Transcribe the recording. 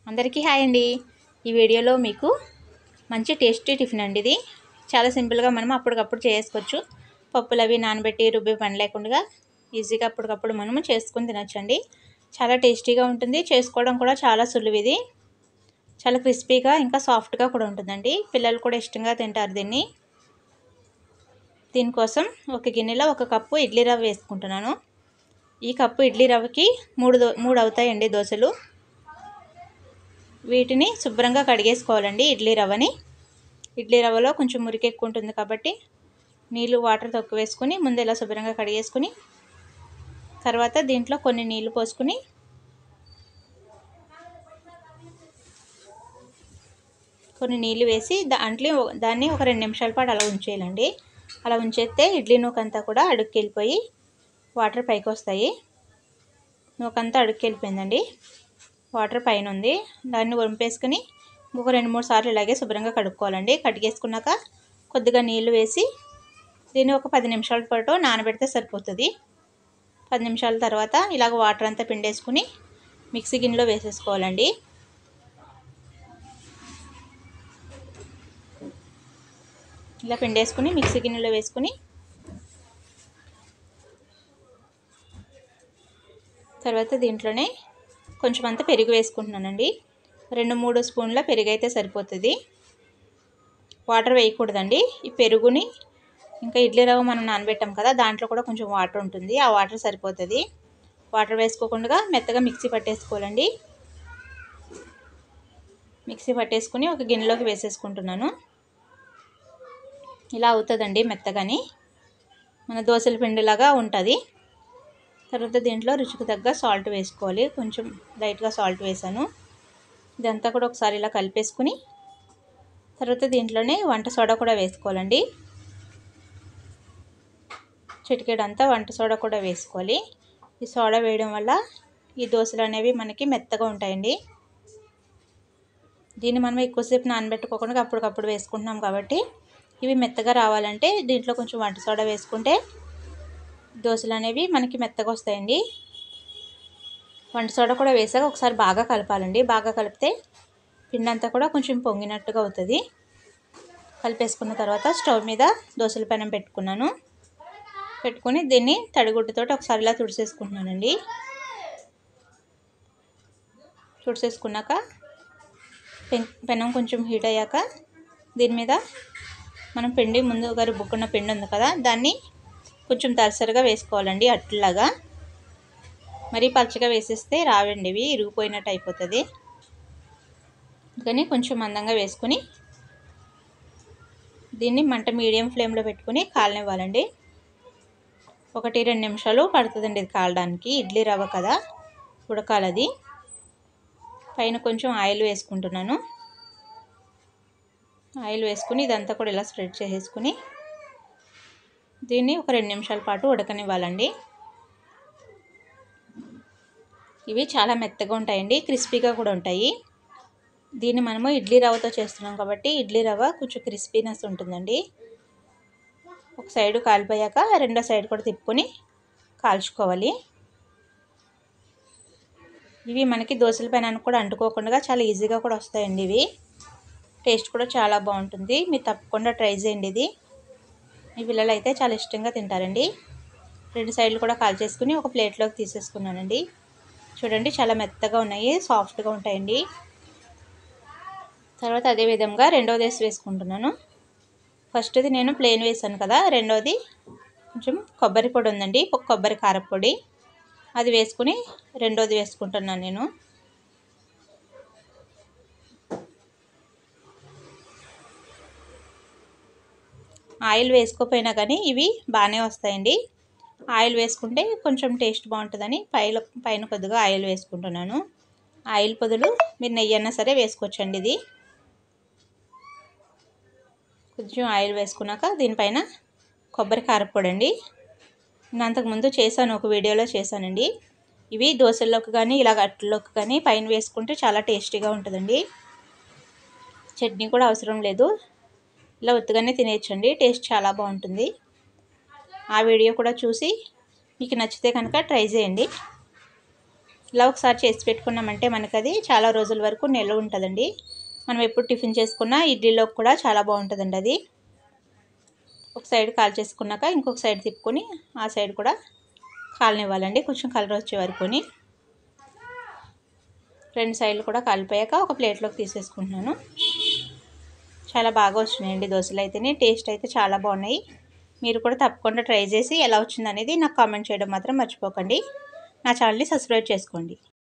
అందరికీ హాయ్ అండి ఈ వీడియోలో మీకు మంచి టేస్టీ టిఫిన్ అండి ఇది చాలా సింపుల్గా మనం అప్పటికప్పుడు చేసుకోవచ్చు పప్పులు అవి నానబెట్టి రుబ్బే పని లేకుండా ఈజీగా అప్పటికప్పుడు మనము చేసుకుని తినొచ్చండి చాలా టేస్టీగా ఉంటుంది చేసుకోవడం కూడా చాలా సులువు ఇది చాలా క్రిస్పీగా ఇంకా సాఫ్ట్గా కూడా ఉంటుందండి పిల్లలు కూడా ఇష్టంగా తింటారు దీన్ని దీనికోసం ఒక గిన్నెలో ఒక కప్పు ఇడ్లీ రవ్వ వేసుకుంటున్నాను ఈ కప్పు ఇడ్లీ రవ్వకి మూడు దో మూడు అవుతాయండి దోశలు వీటిని శుభ్రంగా కడిగేసుకోవాలండి ఇడ్లీ రవ్వని ఇడ్లీ రవ్వలో కొంచెం మురికి ఎక్కువ ఉంటుంది కాబట్టి నీళ్ళు వాటర్ తక్కువ వేసుకొని ముందు ఇలా శుభ్రంగా కడిగేసుకుని తర్వాత దీంట్లో కొన్ని నీళ్లు పోసుకుని కొన్ని నీళ్ళు వేసి దాంట్లో దాన్ని ఒక రెండు నిమిషాల పాటు అలా ఉంచేయాలండి అలా ఉంచేస్తే ఇడ్లీ నూకంతా కూడా అడుక్కి వెళ్ళిపోయి వాటర్ పైకి వస్తాయి నూకంతా అడుక్కి వెళ్ళిపోయిందండి వాటర్ పైన ఉంది దాన్ని వంపేసుకుని ఇంకొక రెండు మూడు సార్లు ఇలాగే శుభ్రంగా కడుక్కోవాలండి కడిగేసుకున్నాక కొద్దిగా నీళ్లు వేసి దీన్ని ఒక పది నిమిషాల పాటు నానబెడితే సరిపోతుంది పది నిమిషాల తర్వాత ఇలాగ వాటర్ అంతా పిండేసుకుని మిక్సీ గిన్నెలో వేసేసుకోవాలండి ఇలా పిండేసుకుని మిక్సీ గిన్నెలో వేసుకుని తర్వాత దీంట్లోనే కొంచెం అంత పెరుగు వేసుకుంటున్నానండి రెండు మూడు స్పూన్ల పెరుగు అయితే సరిపోతుంది వాటర్ వేయకూడదండి ఈ పెరుగుని ఇంకా ఇడ్లీ రవ్వ మనం నానబెట్టాం కదా దాంట్లో కూడా కొంచెం వాటర్ ఉంటుంది ఆ వాటర్ సరిపోతుంది వాటర్ వేసుకోకుండా మెత్తగా మిక్సీ పట్టేసుకోవాలండి మిక్సీ పట్టేసుకుని ఒక గిన్నెలోకి వేసేసుకుంటున్నాను ఇలా అవుతుందండి మెత్తగాని మన దోశల పిండిలాగా ఉంటుంది తర్వాత దీంట్లో రుచికి తగ్గ సాల్ట్ వేసుకోవాలి కొంచెం లైట్గా సాల్ట్ వేసాను ఇదంతా కూడా ఒకసారి ఇలా కలిపేసుకుని తర్వాత దీంట్లోనే వంట సోడా కూడా వేసుకోవాలండి చిటికెడంతా వంట సోడా కూడా వేసుకోవాలి ఈ సోడా వేయడం వల్ల ఈ దోశలు అనేవి మనకి మెత్తగా ఉంటాయండి దీన్ని మనం ఎక్కువసేపు నానబెట్టుకోకుండా అప్పటికప్పుడు వేసుకుంటున్నాం కాబట్టి ఇవి మెత్తగా రావాలంటే దీంట్లో కొంచెం వంట సోడా వేసుకుంటే దోశలు అనేవి మనకి మెత్తగా వస్తాయండి వంట సోడా కూడా వేసాక ఒకసారి బాగా కలపాలండి బాగా కలిపితే పిండి అంతా కూడా కొంచెం పొంగినట్టుగా అవుతుంది కలిపేసుకున్న తర్వాత స్టవ్ మీద దోశల పెనం పెట్టుకున్నాను పెట్టుకుని దీన్ని తడిగుడ్డతో ఒకసారి ఇలా తుడిసేసుకుంటున్నానండి తుడిసేసుకున్నాక పెన్ పెనం కొంచెం హీట్ అయ్యాక దీని మీద మనం పిండి ముందుగా రుబ్బుకున్న పిండి ఉంది కదా దాన్ని కొంచెం దలసరిగా వేసుకోవాలండి అట్లాగా మరీ పలచగా వేసేస్తే రావండి ఇవి ఇరిగిపోయినట్టు అయిపోతుంది అందుకని కొంచెం మందంగా వేసుకుని దీన్ని మంట మీడియం ఫ్లేమ్లో పెట్టుకుని కాలనివ్వాలండి ఒకటి రెండు నిమిషాలు పడుతుందండి ఇది కాలడానికి ఇడ్లీ రవ్వ కదా ఉడకాలది పైన కొంచెం ఆయిల్ వేసుకుంటున్నాను ఆయిల్ వేసుకుని ఇదంతా కూడా ఇలా స్ప్రెడ్ చేసేసుకుని దీన్ని ఒక రెండు నిమిషాల పాటు ఉడకనివ్వాలండి ఇవి చాలా మెత్తగా ఉంటాయండి క్రిస్పీగా కూడా ఉంటాయి దీన్ని మనము ఇడ్లీ రవ్వతో చేస్తున్నాం కాబట్టి ఇడ్లీ రవ్వ కొంచెం క్రిస్పీనెస్ ఉంటుందండి ఒక సైడు కాలిపోయాక రెండో సైడ్ కూడా తిప్పుకొని కాల్చుకోవాలి ఇవి మనకి దోశల పైన కూడా అంటుకోకుండా చాలా ఈజీగా కూడా వస్తాయండి ఇవి టేస్ట్ కూడా చాలా బాగుంటుంది మీరు తప్పకుండా ట్రై చేయండి ఇది మీ పిల్లలు అయితే చాలా ఇష్టంగా తింటారండి రెండు సైడ్లు కూడా కాల్ చేసుకుని ఒక ప్లేట్లోకి తీసేసుకున్నానండి చూడండి చాలా మెత్తగా ఉన్నాయి సాఫ్ట్గా ఉంటాయండి తర్వాత అదే విధంగా రెండోది వేసి వేసుకుంటున్నాను ఫస్ట్ది నేను ప్లేన్ వేసాను కదా రెండోది కొంచెం కొబ్బరి పొడి ఉందండి కొబ్బరి కారపొడి అది వేసుకుని రెండోది వేసుకుంటున్నాను నేను ఆయిల్ వేసుకోపోయినా కానీ ఇవి బాగానే వస్తాయండి ఆయిల్ వేసుకుంటే కొంచెం టేస్ట్ బాగుంటుందని పైన పైన కొద్దిగా ఆయిల్ వేసుకుంటున్నాను ఆయిల్ పొదులు మీరు నెయ్యి అన్నా సరే వేసుకోవచ్చండి ఇది కొంచెం ఆయిల్ వేసుకున్నాక దీనిపైన కొబ్బరి కారపొడి అండి నేను అంతకుముందు చేశాను ఒక వీడియోలో చేశానండి ఇవి దోశల్లోకి కానీ ఇలాగ అట్లలోకి కానీ పైన వేసుకుంటే చాలా టేస్టీగా ఉంటుందండి చట్నీ కూడా అవసరం లేదు ఇలా ఉత్తుగానే తినేయచ్చండి టేస్ట్ చాలా బాగుంటుంది ఆ వీడియో కూడా చూసి మీకు నచ్చితే కనుక ట్రై చేయండి ఇలా ఒకసారి చేసి పెట్టుకున్నామంటే మనకు అది చాలా రోజుల వరకు నిల్వ ఉంటుందండి మనం ఎప్పుడు టిఫిన్ చేసుకున్నా ఇడ్లీలోకి కూడా చాలా బాగుంటుందండి అది ఒక సైడ్ కాల్ చేసుకున్నాక ఇంకొక సైడ్ తిప్పుకొని ఆ సైడ్ కూడా కాలనివ్వాలండి కొంచెం కలర్ వచ్చే వరకుని రెండు సైడ్లు కూడా కాలిపోయాక ఒక ప్లేట్లోకి తీసేసుకుంటున్నాను చాలా బాగా వచ్చినాయండి దోశలు అయితేనే టేస్ట్ అయితే చాలా బాగున్నాయి మీరు కూడా తప్పకుండా ట్రై చేసి ఎలా వచ్చిందనేది నాకు కామెంట్ చేయడం మాత్రం మర్చిపోకండి నా ఛానల్ని సబ్స్క్రైబ్ చేసుకోండి